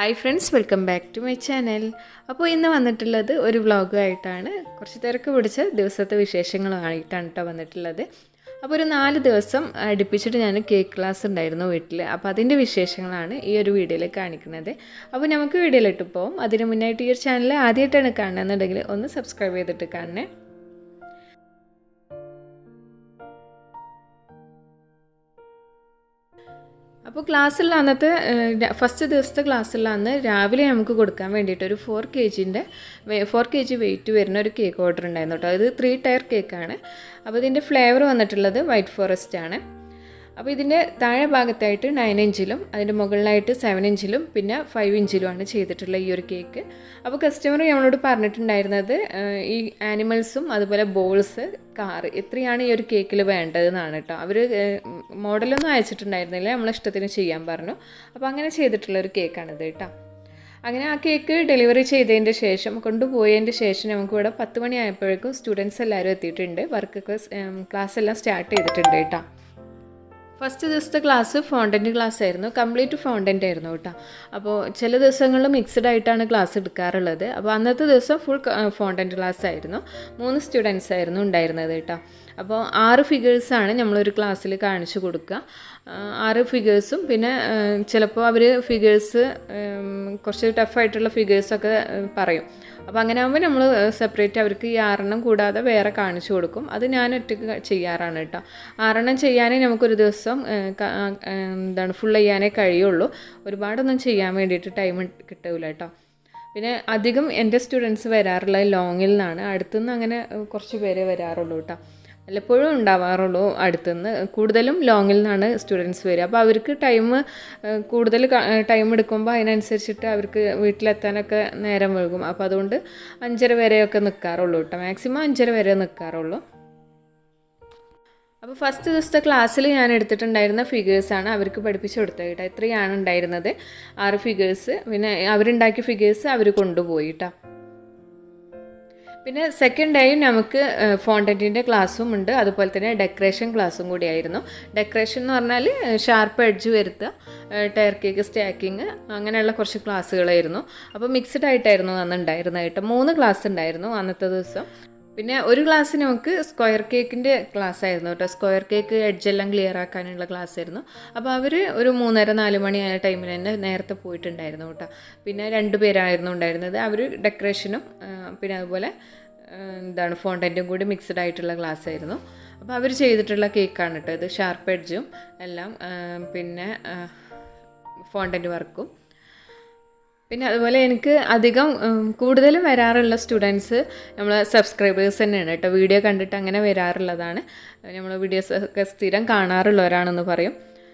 Hi friends welcome back to my channel അപ്പോൾ ഇന്ന് വന്നിട്ടുള്ളത് ഒരു വ്ളോഗായിട്ടാണ് കുറച്ച് തിരക്ക് പിടിച്ച ദിവസത്തെ വിശേഷങ്ങളുമായിട്ടാണ് കേട്ടോ വന്നിട്ടുള്ളത് അപ്പോൾ ഒരു നാല് ദിവസം അടുപ്പിച്ചിട്ട് ഞാൻ കേക്ക് ക്ലാസ് ഉണ്ടായിരുന്നു വീട്ടിൽ അപ്പോൾ അതിൻ്റെ വിശേഷങ്ങളാണ് ഈ ഒരു വീഡിയോയിൽ കാണിക്കുന്നത് അപ്പോൾ നമുക്ക് വീഡിയോയിലിട്ട് പോകും അതിന് മുന്നായിട്ട് ഈ ഒരു ചാനൽ ആദ്യമായിട്ടാണ് കാണുന്നതെന്നുണ്ടെങ്കിൽ ഒന്ന് സബ്സ്ക്രൈബ് ചെയ്തിട്ട് കാണണേ അപ്പോൾ ക്ലാസ്സിൽ അന്നത്തെ ഫസ്റ്റ് ദിവസത്തെ ക്ലാസ്സിൽ അന്ന് രാവിലെ നമുക്ക് കൊടുക്കാൻ വേണ്ടിയിട്ട് ഒരു ഫോർ കെ ജിൻ്റെ ഫോർ കെ ജി വെയിറ്റ് വരുന്ന ഒരു കേക്ക് ഓർഡർ ഉണ്ടായിരുന്നു കേട്ടോ ഇത് ത്രീ ടയർ കേക്കാണ് അപ്പോൾ ഇതിൻ്റെ ഫ്ലേവർ വന്നിട്ടുള്ളത് വൈറ്റ് ഫോറസ്റ്റ് ആണ് അപ്പോൾ ഇതിൻ്റെ താഴെ ഭാഗത്തായിട്ട് നയൻ ഇഞ്ചിലും അതിൻ്റെ മുകളിലായിട്ട് സെവൻ ഇഞ്ചിലും പിന്നെ ഫൈവ് ഇഞ്ചിലുമാണ് ചെയ്തിട്ടുള്ള ഈ ഒരു കേക്ക് അപ്പോൾ കസ്റ്റമർ നമ്മളോട് പറഞ്ഞിട്ടുണ്ടായിരുന്നത് ഈ ആനിമൽസും അതുപോലെ ബോൾസ് കാറ് ഇത്രയാണ് ഈ ഒരു കേക്കിൽ വേണ്ടതെന്നാണ് കേട്ടോ അവർ മോഡലൊന്നും അയച്ചിട്ടുണ്ടായിരുന്നില്ല നമ്മളെ ഇഷ്ടത്തിന് ചെയ്യാൻ പറഞ്ഞു അപ്പോൾ അങ്ങനെ ചെയ്തിട്ടുള്ള ഒരു കേക്കാണിത് കേട്ടോ അങ്ങനെ ആ കേക്ക് ഡെലിവറി ചെയ്തതിൻ്റെ ശേഷം കൊണ്ടുപോയതിൻ്റെ ശേഷം നമുക്ക് ഇവിടെ പത്ത് മണിയായപ്പോഴേക്കും സ്റ്റുഡൻസ് എല്ലാവരും എത്തിയിട്ടുണ്ട് വർക്കൊക്കെ ക്ലാസ് എല്ലാം സ്റ്റാർട്ട് ചെയ്തിട്ടുണ്ട് കേട്ടോ ഫസ്റ്റ് ദിവസത്തെ ക്ലാസ് ഫോണ്ടൻറ്റ് ക്ലാസ് ആയിരുന്നു കംപ്ലീറ്റ് ഫോണ്ടൻ്റ് ആയിരുന്നു കേട്ടോ അപ്പോൾ ചില ദിവസങ്ങളിൽ മിക്സ്ഡ് ആയിട്ടാണ് ക്ലാസ് എടുക്കാറുള്ളത് അപ്പോൾ അന്നത്തെ ദിവസം ഫുൾ ഫോണ്ടൻറ്റ് ക്ലാസ് ആയിരുന്നു മൂന്ന് സ്റ്റുഡൻസ് ആയിരുന്നു ഉണ്ടായിരുന്നത് കേട്ടോ അപ്പോൾ ആറ് ഫിഗേഴ്സാണ് നമ്മളൊരു ക്ലാസ്സിൽ കാണിച്ചു കൊടുക്കുക ആറ് ഫിഗേഴ്സും പിന്നെ ചിലപ്പോൾ അവർ ഫിഗേഴ്സ് കുറച്ച് ടഫായിട്ടുള്ള ഫിഗേഴ്സൊക്കെ പറയും അപ്പോൾ അങ്ങനെ ആകുമ്പോൾ നമ്മൾ സെപ്പറേറ്റ് അവർക്ക് ഈ ആറെണ്ണം കൂടാതെ വേറെ കാണിച്ചു കൊടുക്കും അത് ഞാൻ ഒറ്റയ്ക്ക് ചെയ്യാറാണ് കേട്ടോ ആറെണ്ണം ചെയ്യാനേ നമുക്കൊരു ദിവസം എന്താണ് ഫുൾ ചെയ്യാനേ കഴിയുള്ളൂ ഒരുപാടൊന്നും ചെയ്യാൻ വേണ്ടിയിട്ട് ടൈം കിട്ടില്ല കേട്ടോ പിന്നെ അധികം എൻ്റെ സ്റ്റുഡൻസ് വരാറുള്ളത് ലോങ്ങിൽ നിന്നാണ് അടുത്തുനിന്ന് അങ്ങനെ കുറച്ച് പേരെ വരാറുള്ളൂ കേട്ടോ വല്ലപ്പോഴും ഉണ്ടാവാറുള്ളൂ അടുത്തുനിന്ന് കൂടുതലും ലോങ്ങിൽ നിന്നാണ് സ്റ്റുഡൻസ് വരിക അപ്പോൾ അവർക്ക് ടൈം കൂടുതൽ ടൈം എടുക്കുമ്പോൾ അതിനനുസരിച്ചിട്ട് അവർക്ക് വീട്ടിലെത്താനൊക്കെ നേരം വൈകും അപ്പോൾ അതുകൊണ്ട് അഞ്ചര വരെയൊക്കെ നിൽക്കാറുള്ളൂ കേട്ടോ മാക്സിമം അഞ്ചര വരെ നിൽക്കാറുള്ളൂ അപ്പോൾ ഫസ്റ്റ് ദിവസത്തെ ക്ലാസ്സിൽ ഞാൻ എടുത്തിട്ടുണ്ടായിരുന്ന ഫിഗേഴ്സാണ് അവർക്ക് പഠിപ്പിച്ചു കൊടുത്തത് കേട്ടോ ഇത്രയാണ് ഉണ്ടായിരുന്നത് ആറ് ഫിഗേഴ്സ് പിന്നെ അവരുണ്ടാക്കിയ ഫിഗേഴ്സ് അവർ കൊണ്ടുപോയി കേട്ടോ പിന്നെ സെക്കൻഡ് ഡേയും നമുക്ക് ഫോണ്ടൻറ്റിൻ്റെ ക്ലാസ്സും ഉണ്ട് അതുപോലെ തന്നെ ഡെക്കറേഷൻ ക്ലാസ്സും കൂടിയായിരുന്നു ഡെക്കറേഷൻ എന്ന് പറഞ്ഞാൽ ഷാർപ്പ് എഡ്ജ് വരുത്തുക ടയർ കേക്ക് സ്റ്റാക്കിങ് അങ്ങനെയുള്ള കുറച്ച് ക്ലാസ്സുകളായിരുന്നു അപ്പോൾ മിക്സ്ഡ് ആയിട്ടായിരുന്നു അന്ന് ഉണ്ടായിരുന്നത് കേട്ടോ മൂന്ന് ക്ലാസ് ഉണ്ടായിരുന്നു അന്നത്തെ ദിവസം പിന്നെ ഒരു ക്ലാസ് നമുക്ക് സ്ക്വയർ കേക്കിൻ്റെ ക്ലാസ് ആയിരുന്നു കേട്ടോ സ്ക്വയർ കേക്ക് എഡ്ജെല്ലാം ക്ലിയർ ആക്കാനുള്ള ക്ലാസ് ആയിരുന്നു അപ്പോൾ അവർ ഒരു മൂന്നര നാല് മണി ആയ ടൈമിൽ തന്നെ നേരത്തെ പോയിട്ടുണ്ടായിരുന്നു കേട്ടോ പിന്നെ രണ്ട് പേരായിരുന്നു ഉണ്ടായിരുന്നത് അവർ ഡെക്കറേഷനും പിന്നെ അതുപോലെ എന്താണ് ഫോണ്ടൻറ്റും കൂടി മിക്സ്ഡ് ആയിട്ടുള്ള ക്ലാസ് ആയിരുന്നു അപ്പോൾ അവർ ചെയ്തിട്ടുള്ള കേക്കാണ് കേട്ടോ ഇത് ഷാർപ്പ് എഡ്ജും എല്ലാം പിന്നെ ഫോണ്ടൻറ്റ് വർക്കും പിന്നെ അതുപോലെ എനിക്ക് അധികം കൂടുതലും വരാറുള്ള സ്റ്റുഡൻസ് നമ്മൾ സബ്സ്ക്രൈബേഴ്സ് തന്നെയാണ് കേട്ടോ വീഡിയോ കണ്ടിട്ട് അങ്ങനെ വരാറുള്ളതാണ് നമ്മൾ വീഡിയോസ് ഒക്കെ സ്ഥിരം കാണാറുള്ളവരാണെന്ന് പറയും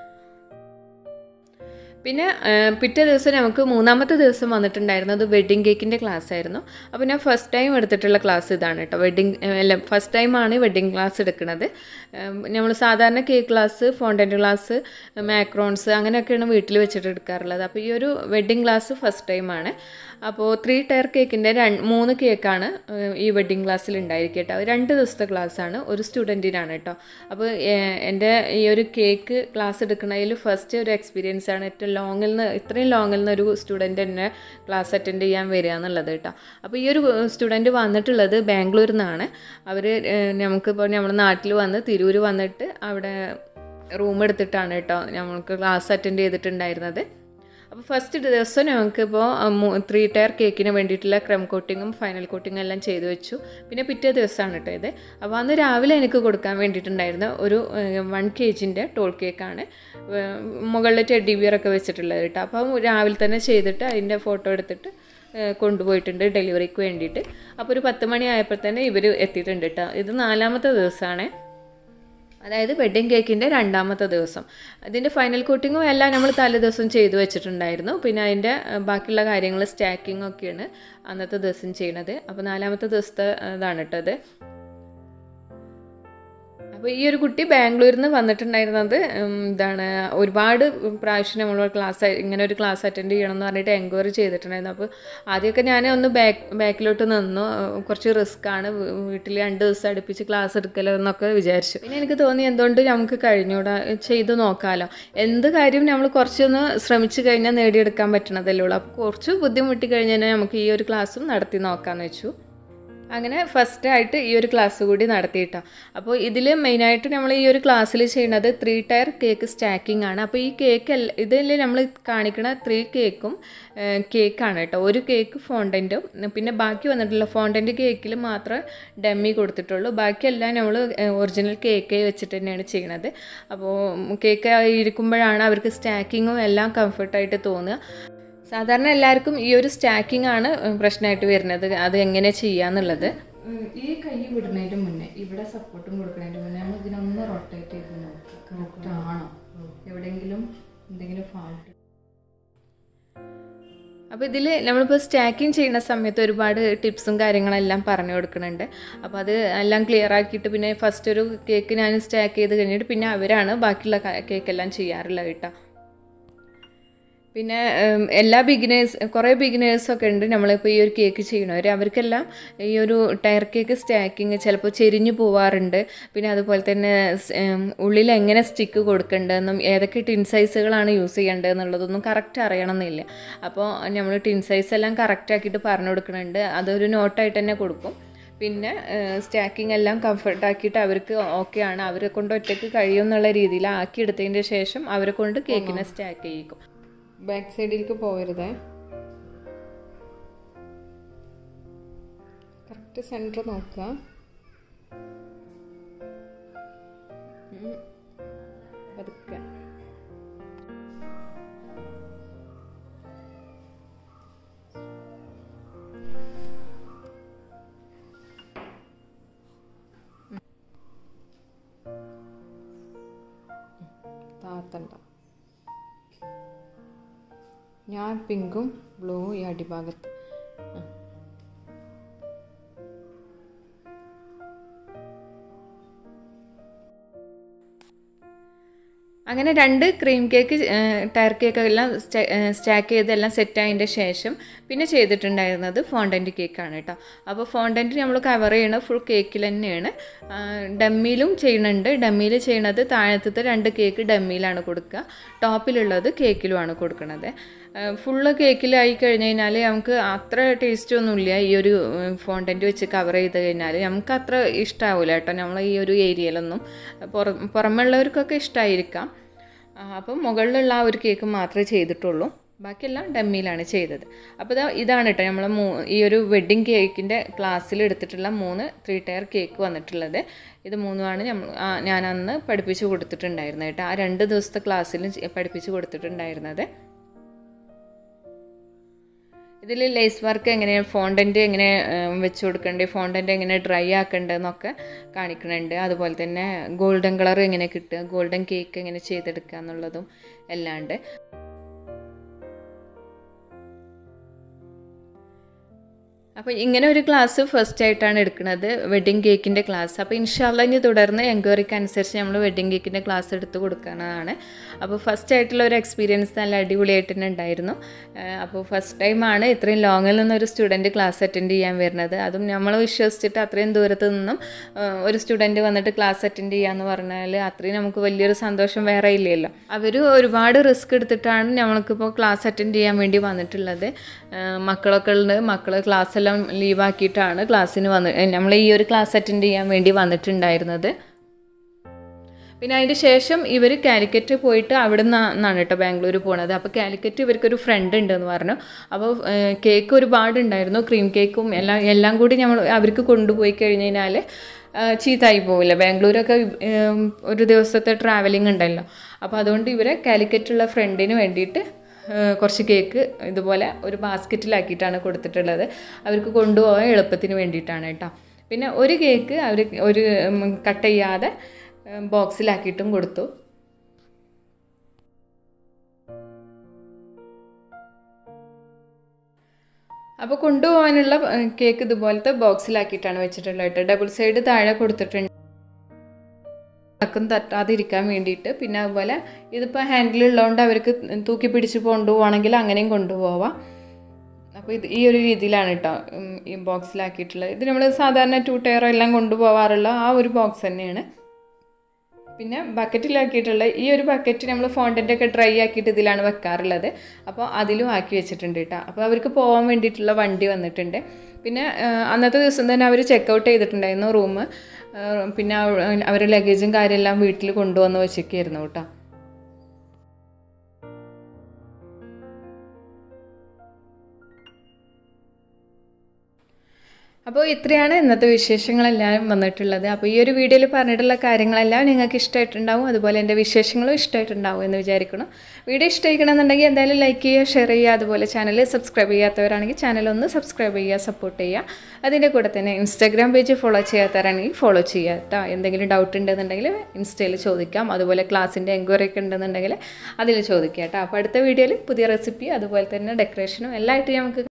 പിന്നെ പിറ്റേ ദിവസം നമുക്ക് മൂന്നാമത്തെ ദിവസം വന്നിട്ടുണ്ടായിരുന്നത് വെഡ്ഡിങ് കേക്കിൻ്റെ ക്ലാസ് ആയിരുന്നു അപ്പോൾ ഞാൻ ഫസ്റ്റ് ടൈം എടുത്തിട്ടുള്ള ക്ലാസ് ഇതാണ് കേട്ടോ വെഡ്ഡിങ് അല്ല ഫസ്റ്റ് ടൈമാണ് വെഡ്ഡിങ് ക്ലാസ് എടുക്കുന്നത് നമ്മൾ സാധാരണ cake class fondant class macarons അങ്ങനെയൊക്കെയാണ് വീട്ടിൽ വെച്ചിട്ട് എടുക്കാറുള്ളത് അപ്പോൾ ഈ ഒരു വെഡ്ഡിങ് ക്ലാസ് ഫസ്റ്റ് ടൈമാണ് അപ്പോൾ ത്രീ ടയർ കേക്കിൻ്റെ രണ്ട് മൂന്ന് കേക്കാണ് ഈ വെഡ്ഡിങ് ക്ലാസ്സിൽ ഉണ്ടായിരിക്കും കേട്ടോ രണ്ട് ദിവസത്തെ ക്ലാസ്സാണ് ഒരു സ്റ്റുഡൻറ്റിനാണ് കേട്ടോ അപ്പോൾ എൻ്റെ ഈ ഒരു കേക്ക് ക്ലാസ് എടുക്കുന്നതിൽ ഫസ്റ്റ് ഒരു എക്സ്പീരിയൻസ് ആണ് ഏറ്റവും ലോങ്ങിൽ നിന്ന് ഇത്രയും ലോങ്ങിൽ നിന്ന് ഒരു സ്റ്റുഡൻറ്റ് എന്നെ ക്ലാസ് അറ്റൻഡ് ചെയ്യാൻ വരിക എന്നുള്ളത് കേട്ടോ അപ്പോൾ ഈ ഒരു സ്റ്റുഡൻറ്റ് വന്നിട്ടുള്ളത് ബാംഗ്ലൂരിൽ നിന്നാണ് അവർ നമുക്കിപ്പോൾ നമ്മുടെ നാട്ടിൽ വന്ന് തിരൂർ വന്നിട്ട് അവിടെ റൂം എടുത്തിട്ടാണ് കേട്ടോ നമ്മൾക്ക് ക്ലാസ് അറ്റൻഡ് ചെയ്തിട്ടുണ്ടായിരുന്നത് അപ്പോൾ ഫസ്റ്റ് ദിവസം ഞങ്ങൾക്കിപ്പോൾ ത്രീ ടയർ കേക്കിന് വേണ്ടിയിട്ടുള്ള ക്രം കോട്ടിങ്ങും ഫൈനൽ കോട്ടിങ്ങും എല്ലാം ചെയ്തു വെച്ചു പിന്നെ പിറ്റേ ദിവസമാണ് കേട്ടോ ഇത് അപ്പോൾ അന്ന് രാവിലെ എനിക്ക് കൊടുക്കാൻ വേണ്ടിയിട്ടുണ്ടായിരുന്ന ഒരു വൺ കെ ജിൻ്റെ ടോൾ കേക്കാണ് മുകളിൽ ടെഡി ബിയറൊക്കെ വെച്ചിട്ടുള്ളത് കേട്ടോ അപ്പോൾ രാവിലെ തന്നെ ചെയ്തിട്ട് അതിൻ്റെ ഫോട്ടോ എടുത്തിട്ട് കൊണ്ടുപോയിട്ടുണ്ട് ഡെലിവറിക്ക് വേണ്ടിയിട്ട് അപ്പോൾ ഒരു പത്ത് മണി ആയപ്പോൾ തന്നെ ഇവർ എത്തിയിട്ടുണ്ട് കേട്ടോ ഇത് നാലാമത്തെ ദിവസമാണ് അതായത് വെഡ്ഡിങ് കേക്കിൻ്റെ രണ്ടാമത്തെ ദിവസം അതിൻ്റെ ഫൈനൽ കോട്ടിങ്ങും എല്ലാം നമ്മൾ തലേ ദിവസം ചെയ്തു വെച്ചിട്ടുണ്ടായിരുന്നു പിന്നെ അതിൻ്റെ ബാക്കിയുള്ള കാര്യങ്ങൾ സ്റ്റാക്കിംഗ് ഒക്കെയാണ് അന്നത്തെ ദിവസം ചെയ്യണത് അപ്പോൾ നാലാമത്തെ ദിവസത്തെ ഇതാണ് കേട്ടോ അത് അപ്പോൾ ഈ ഒരു കുട്ടി ബാംഗ്ലൂരിൽ നിന്ന് വന്നിട്ടുണ്ടായിരുന്നത് ഉം, എന്താണ് ഒരുപാട് പ്രാവശ്യം നമ്മൾ ക്ലാസ് ഇങ്ങനെ ഒരു ക്ലാസ് അറ്റൻഡ് ചെയ്യണം എന്ന് പറഞ്ഞിട്ട് എൻക്വയറി ചെയ്തിട്ടുണ്ടായിരുന്നു അപ്പോൾ ആദ്യമൊക്കെ ഞാൻ ഒന്ന് ബാക്ക് ബാക്കിലോട്ട് നിന്നു ഏഹ് കുറച്ച് റിസ്ക് ആണ് വീ- വീട്ടിൽ രണ്ട് ദിവസം അടുപ്പിച്ച് ക്ലാസ് എടുക്കലോ എന്നൊക്കെ വിചാരിച്ചു പിന്നെ എനിക്ക് തോന്നി എന്തുകൊണ്ട് നമുക്ക് കഴിഞ്ഞൂടാ ചെയ്ത് നോക്കാമല്ലോ എന്ത് കാര്യം നമ്മൾ കുറച്ചൊന്ന് ശ്രമിച്ചു കഴിഞ്ഞാൽ നേടിയെടുക്കാൻ പറ്റണതല്ലേ ഉള്ളൂ അപ്പോൾ കുറച്ച് ബുദ്ധിമുട്ടി കഴിഞ്ഞാൽ നമുക്ക് ഈ ഒരു ക്ലാസ്സും നടത്തി നോക്കാമെന്ന് വെച്ചു അങ്ങനെ ഫസ്റ്റ് ആയിട്ട് ഈ ഒരു ക്ലാസ് കൂടി നടത്തിയിട്ടോ അപ്പോൾ ഇതിൽ മെയിനായിട്ട് നമ്മൾ ഈ ഒരു ക്ലാസ്സിൽ ചെയ്യുന്നത് ത്രീ ടയർ കേക്ക് സ്റ്റാക്കിംഗ് ആണ് അപ്പോൾ ഈ കേക്ക് അല്ല ഇതിൽ നമ്മൾ കാണിക്കുന്ന ത്രീ കേക്കും കേക്കാണ് കേട്ടോ ഒരു കേക്ക് ഫോണ്ടൻറ്റും പിന്നെ ബാക്കി വന്നിട്ടുള്ള ഫോണ്ടൻറ്റ് കേക്കിൽ മാത്രമേ ഡമ്മി കൊടുത്തിട്ടുള്ളൂ ബാക്കിയെല്ലാം നമ്മൾ ഒറിജിനൽ കേക്ക് വെച്ചിട്ട് തന്നെയാണ് ചെയ്യണത് അപ്പോൾ കേക്ക് ഇരിക്കുമ്പോഴാണ് അവർക്ക് സ്റ്റാക്കിങ്ങും എല്ലാം കംഫർട്ടായിട്ട് തോന്നുക സാധാരണ എല്ലാവർക്കും ഈ ഒരു സ്റ്റാക്കിംഗ് ആണ് പ്രശ്നമായിട്ട് വരുന്നത് അത് എങ്ങനെ ചെയ്യാന്നുള്ളത് ഈ കൈ വിടുന്നതിന് മുന്നേ ഇവിടെ സപ്പോർട്ടും കൊടുക്കുന്നതിന് മുന്നേ നമ്മൾ ഇതിനൊന്ന് റൊട്ടേറ്റ് ചെയ്ത് നോക്കുക കറക്റ്റ് ആണോ എവിടെയെങ്കിലും എന്തെങ്കിലും ഫാൾട്ട് അപ്പോൾ ഇതിൽ നമ്മളിപ്പോൾ സ്റ്റാക്കിങ് ചെയ്യുന്ന സമയത്ത് ഒരുപാട് ടിപ്സും കാര്യങ്ങളെല്ലാം പറഞ്ഞു കൊടുക്കുന്നുണ്ട് അപ്പോൾ അത് എല്ലാം ക്ലിയർ ആക്കിയിട്ട് പിന്നെ ഫസ്റ്റ് ഒരു കേക്ക് ഞാൻ സ്റ്റാക്ക് ചെയ്ത് കഴിഞ്ഞിട്ട് പിന്നെ അവരാണ് ബാക്കിയുള്ള കേക്കെല്ലാം ചെയ്യാറുള്ളത് കേട്ടോ പിന്നെ ഉം, എല്ലാ ബിഗിനേഴ്സ് കുറേ ബിഗിനേഴ്സൊക്കെ ഉണ്ട് നമ്മളിപ്പോൾ ഈ ഒരു കേക്ക് ചെയ്യണവർ അവർക്കെല്ലാം ഈ ഒരു ടയർ കേക്ക് സ്റ്റാക്കിങ് ചിലപ്പോൾ ചെരിഞ്ഞു പോവാറുണ്ട് പിന്നെ അതുപോലെ തന്നെ സ്- ഉം, ഉള്ളിൽ എങ്ങനെ സ്റ്റിക്ക് കൊടുക്കേണ്ടതെന്നും ഏതൊക്കെ ടിൻ സൈസുകളാണ് യൂസ് ചെയ്യേണ്ടതെന്നുള്ളതൊന്നും കറക്റ്റ് അറിയണമെന്നില്ല അപ്പോൾ നമ്മൾ ടിൻ സൈസ് എല്ലാം കറക്റ്റ് ആക്കിയിട്ട് പറഞ്ഞു കൊടുക്കുന്നുണ്ട് അതൊരു നോട്ടായിട്ട് തന്നെ കൊടുക്കും പിന്നെ സ്റ്റാക്കിംഗ് എല്ലാം കംഫർട്ട് ആക്കിയിട്ട് അവർക്ക് ഓക്കെ ആണ് അവരെ കൊണ്ട് ഒറ്റയ്ക്ക് കഴിയും എന്നുള്ള രീതിയിൽ ആക്കി എടുത്തതിൻ്റെ ശേഷം അവരെ കൊണ്ട് കേക്കിനെ സ്റ്റാക്ക് ചെയ്യിക്കും ബാക്ക് സൈഡിലേക്ക് പോകരുതേ കറക്റ്റ് സെൻറ്റർ നോക്കുക ഉം. പതുക്കെ താത്തണ്ട ഞാൻ പിങ്കും ബ്ലൂവും ഈ അടിഭാഗത്ത് ആ. അങ്ങനെ രണ്ട് ക്രീം കേക്ക് ടയർ കേക്ക് എല്ലാം സ്റ്റാക്ക് ചെയ്ത് എല്ലാം സെറ്റ് ആയതിൻ്റെ ശേഷം പിന്നെ ചെയ്തിട്ടുണ്ടായിരുന്നത് ഫോണ്ടൻറ്റ് കേക്കാണ് കേട്ടോ അപ്പോൾ ഫോണ്ടൻറ്റ് നമ്മൾ കവർ ചെയ്യണത് ഫുൾ കേക്കിൽ തന്നെയാണ് ഡമ്മിയിലും ചെയ്യുന്നുണ്ട് ഡമ്മിയിൽ ചെയ്യണത് താഴത്തത്തെ രണ്ട് കേക്ക് ഡമ്മിയിലാണ് കൊടുക്കുക ടോപ്പിലുള്ളത് കേക്കിലുമാണ് കൊടുക്കുന്നത് ഫുള്ള് കേക്കിലായി കഴിഞ്ഞ് കഴിഞ്ഞാൽ നമുക്ക് അത്ര ടേസ്റ്റ് ഒന്നുമില്ല ഈ ഒരു ഫോണ്ടൻറ്റ് വെച്ച് കവർ ചെയ്ത് കഴിഞ്ഞാൽ നമുക്ക് അത്ര ഇഷ്ടമാവില്ല കേട്ടോ നമ്മൾ ഈ ഒരു ഏരിയയിലൊന്നും പുറ പുറമെയുള്ളവർക്കൊക്കെ ഇഷ്ടമായിരിക്കാം ആ, അപ്പം മുകളിലുള്ള ആ ഒരു കേക്ക് മാത്രമേ ചെയ്തിട്ടുള്ളൂ ബാക്കിയെല്ലാം ഡമ്മിയിലാണ് ചെയ്തത് അപ്പോൾ ഇതാ ഇതാണ് കേട്ടോ നമ്മൾ മൂ ഈ ഒരു വെഡ്ഡിങ് കേക്കിൻ്റെ ക്ലാസ്സിൽ എടുത്തിട്ടുള്ള മൂന്ന് ത്രീ ടയർ കേക്ക് വന്നിട്ടുള്ളത് ഇത് മൂന്നുമാണ് നമ്മൾ ആ, ഞാൻ അന്ന് പഠിപ്പിച്ച് കൊടുത്തിട്ടുണ്ടായിരുന്നത് കേട്ടോ ആ രണ്ട് ദിവസത്തെ ക്ലാസ്സിലും ചെ- പഠിപ്പിച്ച് കൊടുത്തിട്ടുണ്ടായിരുന്നത് ഇതിൽ ലേസ് വർക്ക് എങ്ങനെ ഫോണ്ടൻറ്റ് എങ്ങനെ ഉം, വെച്ച് കൊടുക്കേണ്ടത് ഫോണ്ടൻറ്റ് എങ്ങനെ ഡ്രൈ ആക്കേണ്ടതെന്നൊക്കെ കാണിക്കുന്നുണ്ട് അതുപോലെ തന്നെ ഗോൾഡൻ കളർ എങ്ങനെ കിട്ടുക ഗോൾഡൻ കേക്ക് എങ്ങനെ ചെയ്തെടുക്കുക എന്നുള്ളതും എല്ലാം ഉണ്ട് അപ്പോൾ ഇങ്ങനെ ഒരു ക്ലാസ് ഫസ്റ്റ് ആയിട്ടാണ് എടുക്കുന്നത് വെഡ്ഡിങ് കേക്കിൻ്റെ ക്ലാസ് അപ്പോൾ ഇൻഷാല്ല ഇനി തുടർന്ന് എൻക്വയറിക്ക് അനുസരിച്ച് നമ്മൾ വെഡ്ഡിങ് കേക്കിൻ്റെ ക്ലാസ് എടുത്ത് കൊടുക്കുന്നതാണ് അപ്പോൾ ഫസ്റ്റ് ആയിട്ടുള്ള ഒരു എക്സ്പീരിയൻസ് നല്ല അടിപൊളിയായിട്ട് തന്നെ ഉണ്ടായിരുന്നു ആഹ് അപ്പോൾ ഫസ്റ്റ് ടൈമാണ് ഇത്രയും ലോങ്ങിൽ നിന്നൊരു സ്റ്റുഡൻറ്റ് ക്ലാസ് അറ്റൻഡ് ചെയ്യാൻ വരുന്നത് അതും നമ്മൾ വിശ്വസിച്ചിട്ട് അത്രയും ദൂരത്ത് നിന്നും ആഹ് ഒരു സ്റ്റുഡൻറ്റ് വന്നിട്ട് ക്ലാസ് അറ്റൻഡ് ചെയ്യാന്ന് പറഞ്ഞാൽ അത്രയും നമുക്ക് വലിയൊരു സന്തോഷം വേറെ ഇല്ലല്ലോ അവർ ഒരുപാട് റിസ്ക് എടുത്തിട്ടാണ് നമ്മൾക്കിപ്പോൾ ക്ലാസ് അറ്റൻഡ് ചെയ്യാൻ വേണ്ടി വന്നിട്ടുള്ളത് ആഹ് മക്കളൊക്കെ ഉണ്ട് മക്കൾ ക്ലാസ് എല്ലാം ലീവാക്കിയിട്ടാണ് ക്ലാസ്സിന് വന്ന് നമ്മൾ ഈ ഒരു ക്ലാസ് അറ്റൻഡ് ചെയ്യാൻ വേണ്ടി വന്നിട്ടുണ്ടായിരുന്നത് പിന്നെ അതിൻ്റെ ശേഷം ഇവർ കാലിക്കറ്റ് പോയിട്ട് അവിടെ നിന്നാണ് കേട്ടോ ബാംഗ്ലൂർ പോണത് അപ്പോൾ കാലിക്കറ്റ് ഇവർക്കൊരു ഫ്രണ്ട് ഉണ്ടെന്ന് പറഞ്ഞു അപ്പോൾ കേക്ക് ഒരുപാട് ഉണ്ടായിരുന്നു ക്രീം കേക്കും എല്ലാം എല്ലാം കൂടി നമ്മൾ അവർക്ക് കൊണ്ടുപോയി കഴിഞ്ഞ് കഴിഞ്ഞാൽ ചീത്തായി പോവില്ല ബാംഗ്ലൂരൊക്കെ ഉം, ഒരു ദിവസത്തെ ട്രാവലിംഗ് ഉണ്ടല്ലോ അപ്പോൾ അതുകൊണ്ട് ഇവരെ കാലിക്കറ്റുള്ള ഫ്രണ്ടിന് വേണ്ടിയിട്ട് ഏഹ് കുറച്ച് കേക്ക് ഇതുപോലെ ഒരു ബാസ്ക്കറ്റിലാക്കിയിട്ടാണ് കൊടുത്തിട്ടുള്ളത് അവർക്ക് കൊണ്ടുപോകാൻ എളുപ്പത്തിന് വേണ്ടിയിട്ടാണ് കേട്ടോ പിന്നെ ഒരു കേക്ക് അവർ ഒരു കട്ട് ചെയ്യാതെ ബോക്സിലാക്കിയിട്ടും കൊടുത്തു അപ്പോൾ കൊണ്ടുപോകാനുള്ള ഏഹ്, കേക്ക് ഇതുപോലത്തെ ബോക്സിലാക്കിയിട്ടാണ് വെച്ചിട്ടുള്ളത് കേട്ടോ ഡബിൾ സൈഡ് താഴെ കൊടുത്തിട്ടുണ്ട് അക്കം തട്ടാതിരിക്കാൻ വേണ്ടിയിട്ട് പിന്നെ അതുപോലെ ഇതിപ്പോൾ ഹാൻഡിലുള്ളതുകൊണ്ട് അവർക്ക് തൂക്കി പിടിച്ച് കൊണ്ടുപോവാണെങ്കിൽ അങ്ങനെയും കൊണ്ടുപോവാം അപ്പോൾ ഇത് ഈ ഒരു രീതിയിലാണ് കേട്ടോ ഉം, ഈ ബോക്സിലാക്കിയിട്ടുള്ളത് ഇത് നമ്മൾ സാധാരണ ടു ടയറോ എല്ലാം കൊണ്ടുപോകാറുള്ള ആ ഒരു ബോക്സ് തന്നെയാണ് പിന്നെ ബക്കറ്റിലാക്കിയിട്ടുള്ള ഈ ഒരു ബക്കറ്റ് നമ്മൾ ഫോണ്ടൻ്റ് ഒക്കെ ഡ്രൈ ആക്കിയിട്ട് ഇതിലാണ് വെക്കാറുള്ളത് അപ്പോൾ അതിലും ആക്കി വെച്ചിട്ടുണ്ട് കേട്ടോ അപ്പോൾ അവർക്ക് പോകാൻ വേണ്ടിയിട്ടുള്ള വണ്ടി വന്നിട്ടുണ്ട് പിന്നെ ആ, അന്നത്തെ ദിവസം തന്നെ അവർ ചെക്കൗട്ട് ചെയ്തിട്ടുണ്ടായിരുന്നു റൂം പിന്നെ അവർ ലഗേജും കാര്യമെല്ലാം വീട്ടിൽ കൊണ്ടുവന്ന് വെച്ചൊക്കെയായിരുന്നു കേട്ടോ അപ്പോൾ ഇത്രയാണ് ഇന്നത്തെ വിശേഷങ്ങളെല്ലാം വന്നിട്ടുള്ളത് അപ്പോൾ ഈ ഒരു വീഡിയോയിൽ പറഞ്ഞിട്ടുള്ള കാര്യങ്ങളെല്ലാം നിങ്ങൾക്ക് ഇഷ്ടമായിട്ടുണ്ടാവും അതുപോലെ എൻ്റെ വിശേഷങ്ങളും ഇഷ്ടമായിട്ടുണ്ടാവും എന്ന് വിചാരിക്കണം വീഡിയോ ഇഷ്ടമായിക്കണമെന്നുണ്ടെങ്കിൽ എന്തായാലും ലൈക്ക് ചെയ്യുക ഷെയർ ചെയ്യുക അതുപോലെ ചാനൽ സബ്സ്ക്രൈബ് ചെയ്യാത്തവരാണെങ്കിൽ ചാനൽ ഒന്ന് സബ്സ്ക്രൈബ് ചെയ്യുക സപ്പോർട്ട് ചെയ്യുക അതിൻ്റെ കൂടെ തന്നെ ഇൻസ്റ്റാഗ്രാം പേജ് ഫോളോ ചെയ്യാത്തവരാണെങ്കിൽ ഫോളോ ചെയ്യുക കേട്ടോ എന്തെങ്കിലും ഡൗട്ട് ഉണ്ടെന്നുണ്ടെങ്കിൽ ഇൻസ്റ്റയിൽ ചോദിക്കാം അതുപോലെ ക്ലാസ്സിൻ്റെ എൻക്വയറി ഒക്കെ ഉണ്ടെന്നുണ്ടെങ്കിൽ അതിൽ ചോദിക്കാം കേട്ടോ അപ്പോൾ അടുത്ത വീഡിയോയിൽ പുതിയ റെസിപ്പി അതുപോലെ തന്നെ ഡെക്കറേഷനും എല്ലാം ആയിട്ട് നമുക്ക്